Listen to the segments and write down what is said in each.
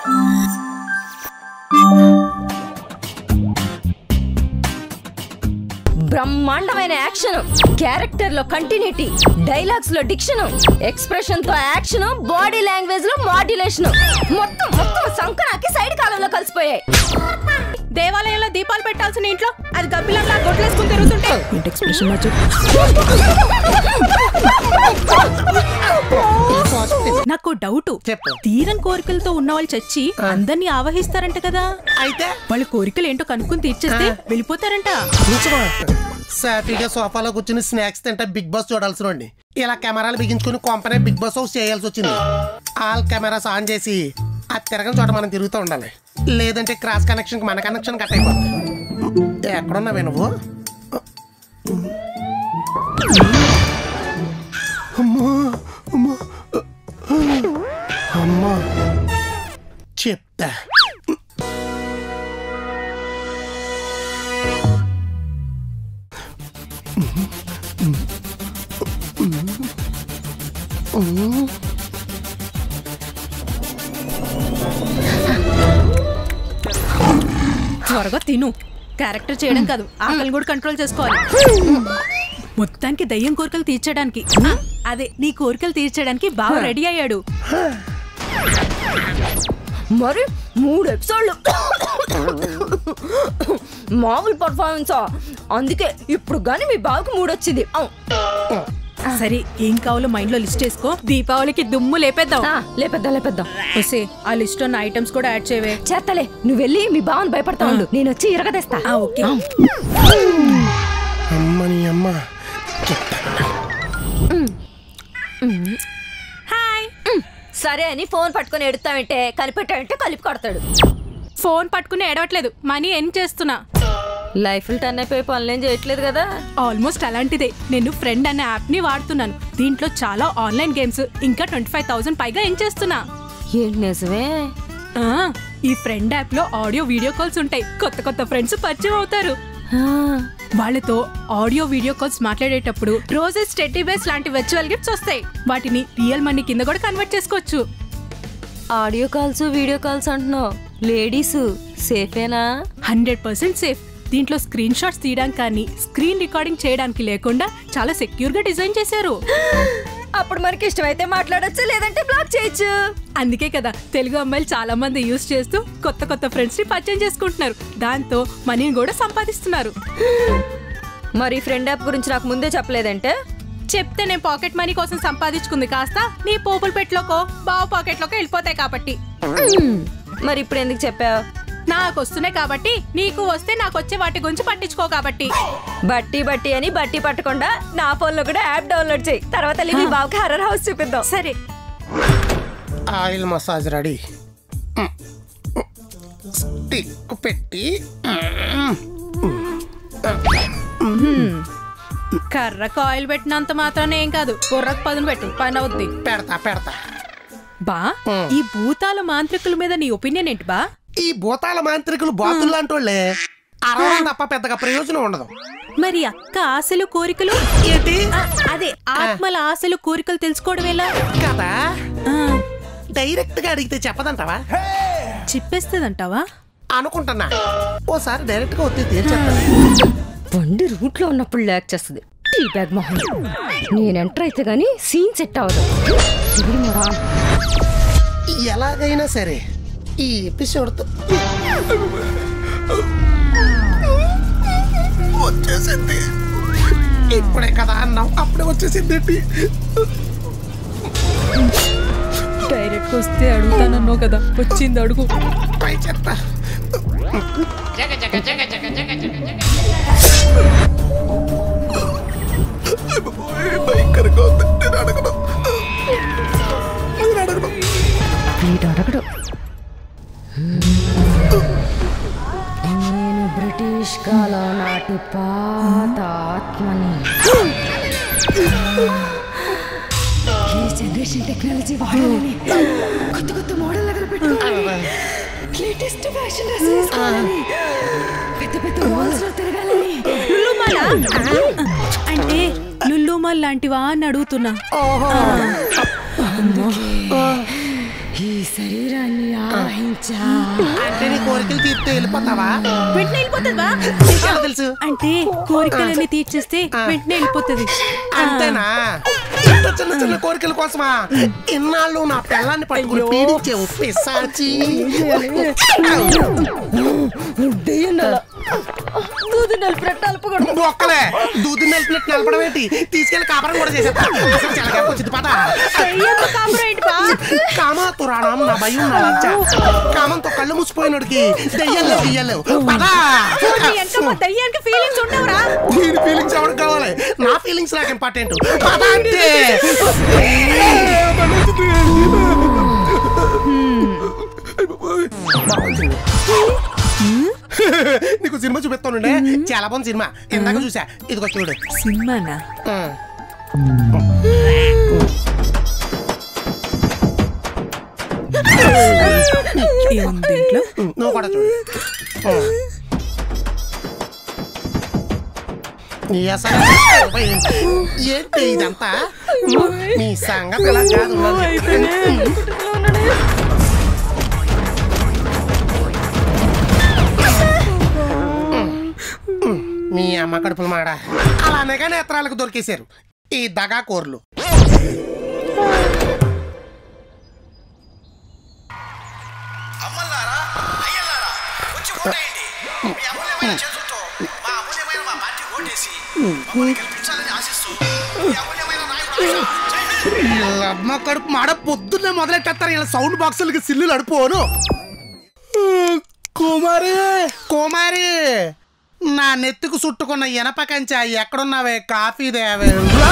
బ్రహ్మాండమైన action character లో continuity dialogues లో డిక్షన్ ఎక్స్ప్రెషన్ తో యాక్షన్ బాడీ లాంగ్వేజ్ లో మాడ్యులేషన్ మొత్తం మొత్తం సంకనాకి సైడ్ కాలంలో కలిసిపోయాయి దేవాలయంలో దీపాలు పెట్టాల్సిన ఇంట్లో అది గబ్బిలంలా గొడ్లేసుకుని తిరుగుతుంటే ఏంటి ఎక్స్ప్రెషన్ నాకు డౌట్ చెప్పు. తీరని కోరికలతో ఉన్న వాళ్ళు చచ్చి అందరినీ ఆవహిస్తారంట కదా అయితే వాళ్ళ కోరికలు ఏంటో కనుక్కుని తీర్చేస్తే వెళ్ళిపోతారంట నిజమా సాఫీగా సోఫాలో కూర్చుని స్నాక్స్ తింటే బిగ్ బాస్ చూడాల్సిన వాడిని ఇలా కెమెరాలు బిగించుకుని కొంపనే బిగ్ బాస్ హౌస్ చేయాల్సి వచ్చింది ఆల్ కెమెరాస్ ఆన్ చేసి ఆ తిరగని చోట మనం తిరుగుతూ ఉండాలి లేదంటే క్రాస్ కనెక్షన్ మన కనెక్షన్ కట్ అయిపోతుంది ఎక్కడున్నావే నువ్వు అమ్మా అమ్మా అమ్మా చెప్తా త్వరగా తిను క్యారెక్టర్ చేయడం కాదు ఆకలి కూడా కంట్రోల్ చేసుకోవాలి మొత్తానికి దయ్యం కోరికలు తీర్చడానికి అదే నీ కోరికలు తీర్చడానికి బాగా రెడీ అయ్యాడు మరి మూడు ఎపిసోడ్లు మామూలు పర్ఫార్మెన్సా అందుకే ఇప్పుడు గాని మీ బావకి మూడు వచ్చింది ఔ. సరే ఏం కావాలో మైండ్ లో లిస్ట్ వేసుకో దీపావళికి దుమ్ము లేపేద్దాం ఆ, లేపేద్దాం లేపేద్దాం వసే ఆ లిస్ట్ ఉన్న ఐటమ్స్ కూడా యాడ్ చేయవే చేస్తలే నువ్వు వెళ్ళి మీ బావని భయపడతా ఉండు నేను వచ్చి ఇరగదేస్తా ఆ, ఓకే అమ్మని అమ్మ హాయ్ సరే అని ఫోన్ పట్టుకొని ఎడుతామంటే కనిపెట్టామంటే కలిపి కొడతాడు ఫోన్ పట్టుకుని ఏడవట్లేదు మనీ ఎన్ చేస్తున్నా లైఫ్ టర్న్ అయిపోయి పనులేం చేయట్లేదు కదా ఆల్మోస్ట్ అలాంటిదే నేను ఫ్రెండ్ అనే యాప్ ని వాడుతున్నాను దీంట్లో చాలా ఆన్లైన్ గేమ్స్ ఇంకా ట్వంటీ ఫైవ్ థౌసండ్ పైగా ఎన్ చేస్తున్నా ఏంటి నిజమే ఆ, ఈ ఫ్రెండ్ యాప్ లో ఆడియో వీడియో కాల్స్ ఉంటాయి కొత్త కొత్త ఫ్రెండ్స్ పరిచయం అవుతారు ఆ, వాళ్ళతో ఆడియో వీడియో కాల్స్ మాట్లాడేటప్పుడు రోజెస్ టెడ్డీ బేస్ లాంటి వర్చువల్ గిఫ్ట్స్ వస్తాయి వాటిని రియల్ మనీ కింద కూడా కన్వర్ట్ చేసుకోవచ్చు ఆడియో కాల్స్ వీడియో కాల్స్ అంటున్నావు లేడీస్ సేఫేనా హండ్రెడ్ పర్సెంట్ సేఫ్ దీంట్లో స్క్రీన్ షాట్స్ తీయడానికి కానీ స్క్రీన్ రికార్డింగ్ చేయడానికి లేకుండా చాలా సెక్యూర్ గా డిజైన్ చేశారు అప్పుడు మనకి ఇష్టమైతే మాట్లాడొచ్చు లేదంటే బ్లాక్ చేయొచ్చు అందుకే కదా తెలుగు అమ్మాయిలు చాలా మంది యూజ్ చేస్తూ కొత్త కొత్త ఫ్రెండ్స్ ని పరిచయం చేసుకుంటున్నారు దాంతో మనీని కూడా సంపాదిస్తున్నారు మరి ఫ్రెండ్ యాప్ గురించి నాకు ముందే చెప్పలేదంటే చెప్తే నేను పాకెట్ మనీ కోసం సంపాదించుకుంది కాస్త నీ పోపుల పెట్లోకో బావ పాకెట్లోకో వెళ్ళిపోతాయి కాబట్టి మరి ఇప్పుడు ఎందుకు చెప్పావు నాకు వస్తున్నాయి కాబట్టి నీకు వస్తే నాకు వచ్చే వాటి గురించి పట్టించుకో కాబట్టి బట్టి బట్టి అని బట్టి పట్టకుండా నా ఫోన్ లో కూడా యాప్ డౌన్లోడ్ చేయి తర్వాత వెళ్ళి మీ బావకి హర్రర్ హౌస్ చూపిద్దాం సరే ఆయిల్ మసాజ్ రెడీ స్టిక్ పెట్టి కర్రకు ఆయిల్ పెట్టినంత మాత్రానే ఏం కాదు బుర్రకు పదును పెట్టు పని అవుద్ది పెడతా పెడతా బా ఈ భూతాల మాంత్రికుల మీద నీ ఒపీనియన్ ఏంటి బా ఈ భూతాల మాంత్రికులు బాతులు లాంటి వాళ్ళే అరవడం తప్ప పెద్దగా ప్రయోజనం ఉండదు మరి అక్క ఆశలు కోరికలు ఏంటి ఆ, అదే ఆత్మల ఆశలు కోరికలు తెలుసుకోవడం ఎలా కదా ఆ, డైరెక్ట్ గా అడిగితే చెప్పదంటావా చెప్పేస్తుందంటావా అనుకుంటున్నా ఓసారి డైరెక్ట్ గా వచ్చి తీర్చేస్తాను బండి రూట్ లో ఉన్నప్పుడు ల్యాక్ చేస్తుంది టీ బ్యాగ్ మొహం నేను ఎంటర్ అయితే గానీ సీన్ సెట్ అవ్వదు ఇది మరా. ఎలాగైనా సరే ఈ ఎపిసోడ్తో వచ్చేసింది ఇప్పుడే కదా అన్నావు అప్పుడే వచ్చేసింది ఏంటి? డైరెక్ట్ వస్తే అడుగుతానన్నావు కదా వచ్చింది అడుగు ట్రై చేస్తా భయంకరంగా ఉంది. నేను అడగను. నేను అడగను. వీడు అడగడు నేను బ్రిటిష్ కాలం నాటి పాత ఆత్మని ఈ జనరేషన్ టెక్నాలజీ వాడాలని కొత్త కొత్త మోడల్ దగ్గర పెట్టుకోవాలి లేటెస్ట్ ఫ్యాషన్ డ్రెస్ వేసుకోవాలని పెద్ద పెద్ద మాల్స్ లో తిరగాలని లుల్లుమాల అంటే లుల్లుమాల్ లాంటివా అని అడుగుతున్నా ఓహో ఈ శరీరాన్ని ఆహించి అచ్చా అంటే నీ కోరికలు తీర్తే వెళ్ళిపోతావా వెంటనే వెళ్ళిపోతుందా నీకెలా తెలుసు అంటే కోరికలన్నీ తీర్చేస్తే వెంటనే వెళ్ళిపోతుంది అంతేనా ఇంత చిన్న చిన్న కోరికల కోసమా ఇన్నాళ్ళు నా పిల్లాన్ని పట్టుకుని పీడించేవు పిశాచి దెయ్యం నెల దూది నలుపు రెట్ట అలుపుకూడదు బొక్కలే దూది నిలిపినట్టు నలపడం ఏంటి తీసుకెళ్లి కాపరం కూడా చేసేస్తా అసలు చాలా వచ్చింది పద దెయ్యంతో కాపురం ఏంటి బా? కామాతురాణం నా భయం నా లజ్జ కామంతో కళ్ళు మూసిపోయినోడికి దెయ్యాలు దెయ్యాలేవు పద నీ వెనక దయ్యానికి ఫీలింగ్స్ ఉండవురా దీని ఫీలింగ్స్ ఎవరికి కావాలి నా ఫీలింగ్స్ నాకు ఇంపార్టెంట్ పద అంటే నీకు సినిమా చూపిస్తానుండే చాలా బాగుంది సినిమా ఇందాక చూసా ఇదిగో చూడు సినిమానా ఆ. ఏముంది దీంట్లో నువ్వు కూడా చూడు ఆ. నీ అసలు ఏంటి ఇదంతా నీ సంగతి ఇలా కాదు మీ అమ్మ కడుపులు మాడ అలానేగా నేత్రాలకు దొరికేశారు ఈ దగా కోర్లు అమ్మల్లారా అయ్యల్లారా వచ్చి ఓటేయండి మీ అమూల్యమైన చేతులతో మా అమూల్యమైన మా పార్టీ ఓటేసి మమ్మల్ని గెలిపించాలని ఆశిస్తూ మీ అమూల్యమైన నాయకుడు ఆశ. జై హింద్. వీళ్ళ అమ్మ కడుపు మాడ పొద్దున్నే మొదలెట్టేస్తారు ఇలా సౌండ్ బాక్సులకి సిల్లులు అడిపోను కుమారి కుమారి నా నెత్తుకు చుట్టుకున్న ఇనప కంచె ఎక్కడున్నావే కాఫీ దేవే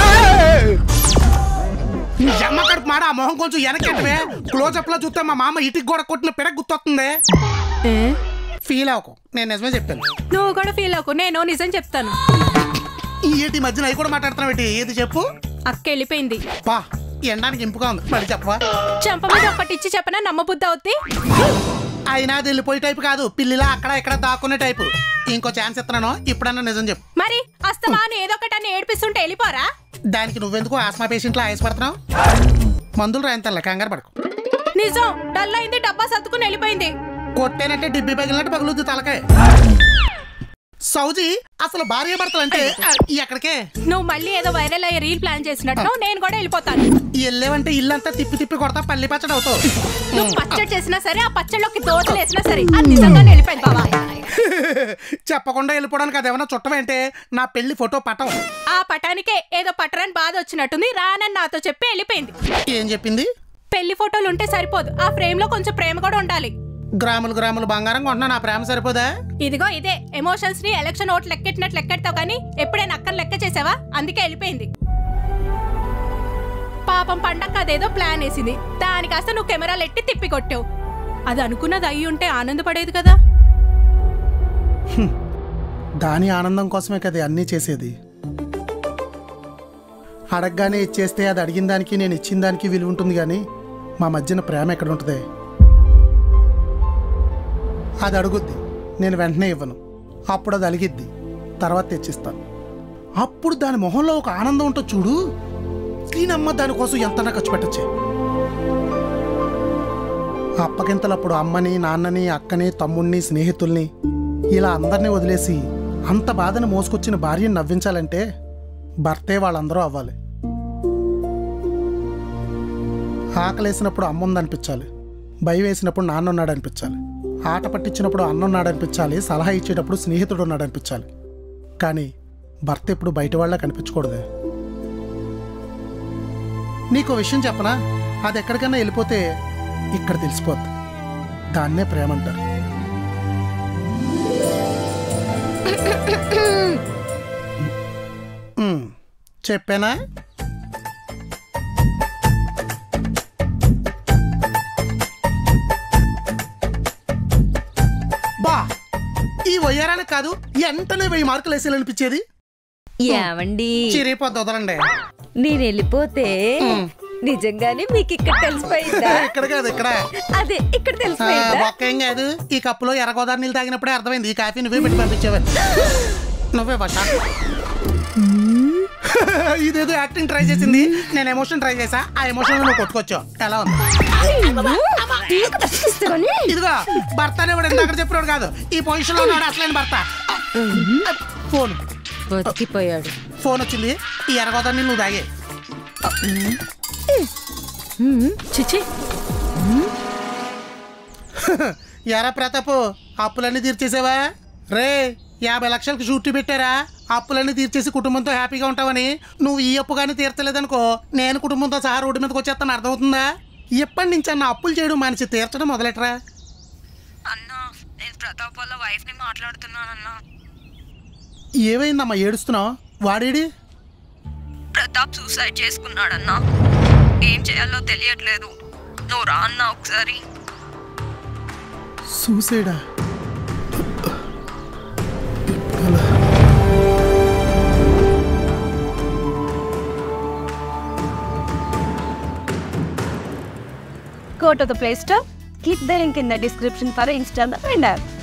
నీ అమ్మ కడుపు మాడ ఆ మొహం కొంచెం వెనకెట్టవే క్లోజప్ లో చూస్తే మా మామ ఇటుకి కూడా కొట్టిన పిడక్ గుర్తొస్తుంది ఏ? ఫీల్ అవ్వకు నేను నిజమే చెప్పాను నువ్వు కూడా ఫీల్ అవ్వకు నేను నిజం చెప్తాను ఈ ఏటి మధ్యన అవి కూడా మాట్లాడుతున్నావు ఏంటి ఏది చెప్పు అక్క వెళ్ళిపోయింది పా ఎండానికి ఇంపుగా ఉంది మళ్ళీ చెప్పవా చెంప మీద ఒక్కటి ఇచ్చి చెప్పనా నమ్మబుద్ధి అవుద్ది అయినా అది వెళ్ళిపోయే టైపు కాదు పిల్లిలా అక్కడ ఇక్కడ దాక్కునే టైపు ఇంకో ఛాన్స్ ఇస్తున్నాను ఇప్పుడన్నా నిజం చెప్పు మరి అస్తమాను ఏదో ఒకటి అని ఏడిపిస్తుంటే వెళ్ళిపోరా దానికి నువ్వెందుకు ఆస్మా పేషెంట్లో ఆయాసపడుతున్నావు మందులు రాయంతలే కంగారు పడకు నిజం డల్ అయింది డబ్బా సర్దుకుని వెళ్ళిపోయింది కొట్టేనంటే డిబ్బి పగిలినట్టు పగులుద్ది తలకాయ సౌజీ అసలు భార్య భర్తలు అంటే ఆ, ఎక్కడికే నువ్వు మళ్ళీ ఏదో వైరల్ అయ్యే రీల్ ప్లాన్ చేసినట్టు నేను కూడా వెళ్ళిపోతాను వెళ్ళేవంటే ఇల్లంతా తిప్పి తిప్పి కొడతా పల్లి పచ్చడి అవుతావు నువ్వు పచ్చడి చేసినా సరే ఆ పచ్చడిలోకి దోశలు వేసినా సరే అది నిజంగానే వెళ్ళిపోయింది బావా చెప్పకుండా వెళ్ళిపోవడానికి అదేమన్నా చుట్టమేంటే నా పెళ్లి ఫోటో పటం ఆ పటానికే ఏదో పట్టరని బాధ వచ్చినట్టుంది రానని నాతో చెప్పి వెళ్ళిపోయింది ఏం చెప్పింది పెళ్లి ఫోటోలు ఉంటే సరిపోదు ఆ ఫ్రేమ్ లో కొంచెం ప్రేమ కూడా ఉండాలి గ్రాములు గ్రాములు బంగారం కొంటున్నా నా ప్రేమ సరిపోదా ఇదిగో ఇదే ఎమోషన్స్ ని ఎలక్షన్ ఓట్లు లెక్కెట్టినట్లు లెక్కెడతావు కానీ ఎప్పుడైనా అక్కని లెక్క చేసావా అందుకే వెళ్ళిపోయింది పాపం పండక్క అదేదో ప్లాన్ వేసింది దాని కాస్త నువ్వు కెమెరాలు ఎట్టి తిప్పి కొట్టావు అది అనుకున్నది అయ్యి ఉంటే ఆనందపడేది కదా దాని ఆనందం కోసమే కదా అన్నీ చేసేది అడగగానే ఇచ్చేస్తే అది అడిగిన దానికి నేను ఇచ్చిన దానికి విలువ ఉంటుంది కానీ మా మధ్యన ప్రేమ ఎక్కడ ఉంటుంది అది అడుగుద్ది నేను వెంటనే ఇవ్వను అప్పుడు అది అలిగిద్ది తర్వాత తెచ్చిస్తాను అప్పుడు దాని మొహంలో ఒక ఆనందం ఉంటుంది చూడు దీనమ్మ దానికోసం ఎంతనా ఖర్చు పెట్టచ్చే అప్పగింతలప్పుడు అమ్మని నాన్నని అక్కని తమ్ముణ్ణి స్నేహితుల్ని ఇలా అందరినీ వదిలేసి అంత బాధను మోసుకొచ్చిన భార్యను నవ్వించాలంటే భర్తే వాళ్ళందరూ అవ్వాలి ఆకలేసినప్పుడు అమ్మ ఉందనిపించాలి భయం వేసినప్పుడు నాన్న ఉన్నాడు అనిపించాలి ఆట పట్టించినప్పుడు అన్న ఉన్నాడు అనిపించాలి సలహా ఇచ్చేటప్పుడు స్నేహితుడు ఉన్నాడు అనిపించాలి కానీ భర్త ఎప్పుడు బయట వాళ్ళ కనిపించకూడదే నీకు విషయం చెప్పనా అది ఎక్కడికైనా వెళ్ళిపోతే ఇక్కడ తెలిసిపోద్ది దాన్నే ప్రేమ అంటారు మ్, చెప్పానా బా ఈ వయ్యారానికి కాదు వెంటనే వెయ్యి మార్కులు వేసేయాలనిపించేది ఏమండి చిరిగిపోద్ది వదలండి నేను వెళ్ళిపోతే నిజంగానే మీకు ఇక్కడ తెలిసిపోయిందా ఇక్కడ కాదు ఇక్కడ అదే ఇక్కడ ఆ, తెలిసిపోయిందా ఒక్క ఏం కాదు ఈ కప్పులో ఎర్రగోదావరి నీళ్ళు తాగినప్పుడే అర్థమైంది ఈ కాఫీ నువ్వే పెట్టి పంపించేవారు నువ్వే బట్ట ఇదేదో యాక్టింగ్ ట్రై చేసింది నేను ఎమోషన్ ట్రై చేసా ఆ ఎమోషన్ నువ్వు కొట్టుకొచ్చావు ఎలా ఉంది పీక దక్కిస్తే గానీ. ఇదిగో భర్త అనేవాడు ఇందాక చెప్పినాడు కాదు ఈ పొజిషన్ లో ఉన్నాడు అసలైన భర్త ఫోన్ బతికిపోయాడు ఫోన్ వచ్చింది ఈ ఎరగోదాన్ని నువ్వు తాగే చిచి ఎరా ప్రతాప్ అప్పులన్నీ తీర్చేసావా రే యాభై లక్షలకి షూటీ పెట్టారా అప్పులన్నీ తీర్చేసి కుటుంబంతో హ్యాపీగా ఉంటావని నువ్వు ఈ అప్పు కానీ తీర్చలేదనుకో నేను కుటుంబంతో సహా రోడ్డు మీదకి వచ్చేస్తాను అర్థమవుతుందా ఎప్పటి నుంచి అన్న అప్పులు చేయడం మనిషి తీర్చడం మొదలెట్టరా అన్నా నేను ప్రతాప్ వాళ్ళ వైఫ్ ని మాట్లాడుతున్నానన్నా ఏమైందమ్మా ఏడుస్తున్నావు వాడేడి ప్రతాప్ సూసైడ్ చేసుకున్నాడన్నా ఏం చేయాలో తెలియట్లేదు నువ్వు రా అన్నా ఒకసారి సూసైడా Go to the Play Store. Click the link in the description for Instagram and app.